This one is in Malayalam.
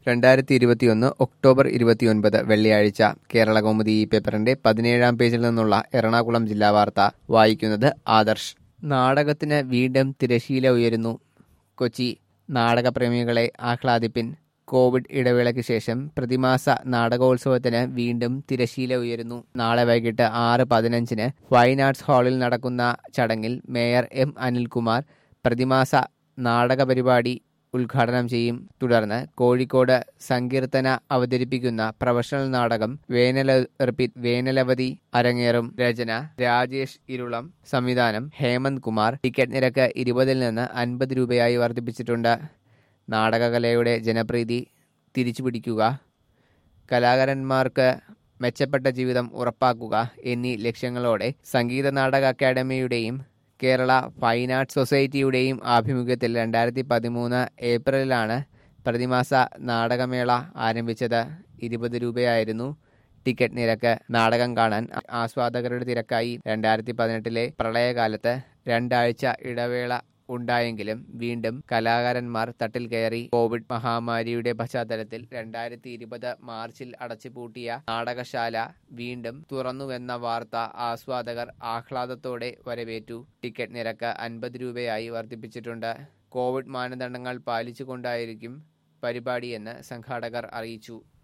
രണ്ടായിരത്തി ഇരുപത്തിയൊന്ന് ഒക്ടോബർ ഇരുപത്തിയൊൻപത് വെള്ളിയാഴ്ച കേരള കൗമുദി ഈ പേപ്പറിന്റെ പതിനേഴാം പേജിൽ നിന്നുള്ള എറണാകുളം ജില്ലാ വാർത്ത വായിക്കുന്നത് ആദർശ് നാടകത്തിന് വീണ്ടും തിരശീല ഉയരുന്നു കൊച്ചി നാടകപ്രേമികളെ ആഹ്ലാദിപ്പിൻ കോവിഡ് ഇടവേളയ്ക്ക് ശേഷം പ്രതിമാസ നാടകോത്സവത്തിന് വീണ്ടും തിരശീല ഉയരുന്നു നാളെ വൈകിട്ട് ആറ് പതിനഞ്ചിന് ഫൈൻ ആർട്സ് ഹാളിൽ നടക്കുന്ന ചടങ്ങിൽ മേയർ എം അനിൽകുമാർ പ്രതിമാസ നാടക പരിപാടി ഉദ്ഘാടനം ചെയ്യും തുടർന്ന് കോഴിക്കോട് സങ്കീർത്തന അവതരിപ്പിക്കുന്ന പ്രൊഫഷണൽ നാടകം വേനല വേനലവധി അരങ്ങേറും രചന രാജേഷ് ഇരുളം സംവിധാനം ഹേമന്ത് കുമാർ ടിക്കറ്റ് നിരക്ക് ഇരുപതിൽ നിന്ന് അൻപത് രൂപയായി വർദ്ധിപ്പിച്ചിട്ടുണ്ട് നാടകകലയുടെ ജനപ്രീതി തിരിച്ചുപിടിക്കുക കലാകാരന്മാർക്ക് മെച്ചപ്പെട്ട ജീവിതം ഉറപ്പാക്കുക എന്നീ ലക്ഷ്യങ്ങളോടെ സംഗീത നാടക അക്കാദമിയുടെയും കേരള ഫൈൻ ആർട്സ് സൊസൈറ്റിയുടെയും ആഭിമുഖ്യത്തിൽ രണ്ടായിരത്തി പതിമൂന്ന് ഏപ്രിലാണ് പ്രതിമാസ നാടകമേള ആരംഭിച്ചത് ഇരുപത് രൂപയായിരുന്നു ടിക്കറ്റ് നിരക്ക് നാടകം കാണാൻ ആസ്വാദകരുടെ തിരക്കായി രണ്ടായിരത്തി പതിനെട്ടിലെ പ്രളയകാലത്ത് രണ്ടാഴ്ച ഇടവേള ഉണ്ടായെങ്കിലും വീണ്ടും കലാകാരന്മാർ തട്ടിൽ കയറി കോവിഡ് മഹാമാരിയുടെ പശ്ചാത്തലത്തിൽ രണ്ടായിരത്തി ഇരുപത് മാർച്ചിൽ അടച്ചുപൂട്ടിയ നാടകശാല വീണ്ടും തുറന്നുവെന്ന വാർത്ത ആസ്വാദകർ ആഹ്ലാദത്തോടെ വരവേറ്റു ടിക്കറ്റ് നിരക്ക് അൻപത് രൂപയായി വർദ്ധിപ്പിച്ചിട്ടുണ്ട് കോവിഡ് മാനദണ്ഡങ്ങൾ പാലിച്ചുകൊണ്ടായിരിക്കും പരിപാടിയെന്ന് സംഘാടകർ അറിയിച്ചു